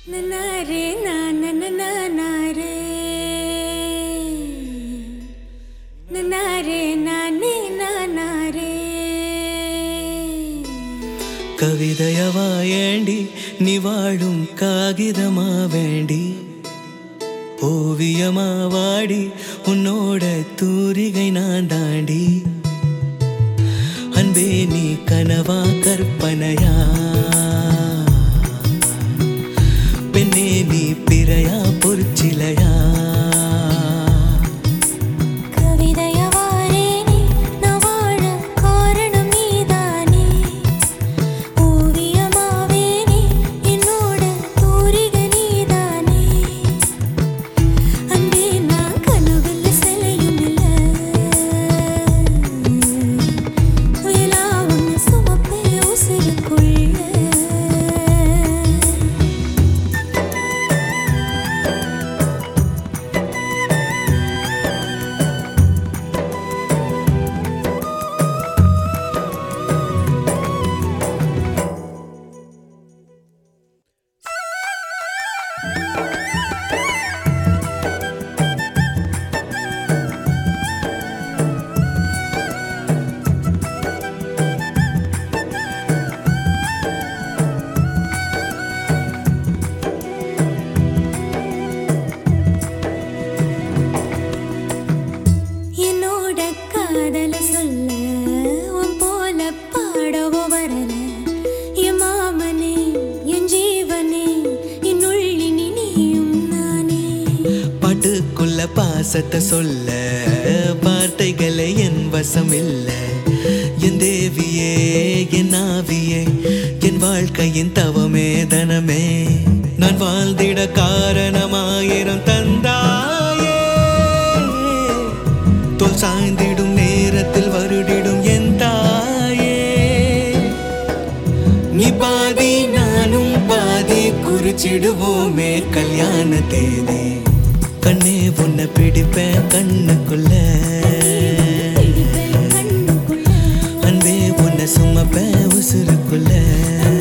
நன்னாரே நானே நன்னாரே நானே நானாரே கவிதையவா ஏண்டி நீ வாழும் காகிதமா வேண்டி ஓவியமா வாடி உன்னோட தூரிகை நான் தாண்டி அன்பே நீ கனவா கற்பனையா பெண்ணே நீ பிறையா பொற்சிலையா கவிதையவாரே நீ நான் வாழ காரணம் நீதானே ஓவியமாவே நீ என்னோட தூரிகை நீதானே அன்பே நான் கனவில் சிலையும் இல்ல வேளா உன்னை சுமப்பே உசிருக்குள்ள என்னோட காதல சொல்ல உன் போல பாடவோ வரல என் மாமனே என் ஜீவனே என்னுள்ளி நீயும் நானே பாட்டுக்குள்ள பாசத்தை சொல்ல வார்த்தைகளை என் வசம் இல்ல என் தேவியே என் ஆவியே என் வாழ்க்கையின் தவமே தனமே நான் வாழ்ந்திட காரணமாயிரம் தந்தாயே தோல் சாய்ந்திடும் நேரத்தில் வருடிடும் என் தாயே நீ பாதி நானும் பாதி குறிச்சிடுவோமே கல்யாண தேதி கண்ணே உன்னை பிடிப்பேன் கண்ணுக்குள்ள பிடிப்பேன் கண்ணுக்குள்ள அன்பே உன்னை சுமப்பேன் உசுருக்குள்ள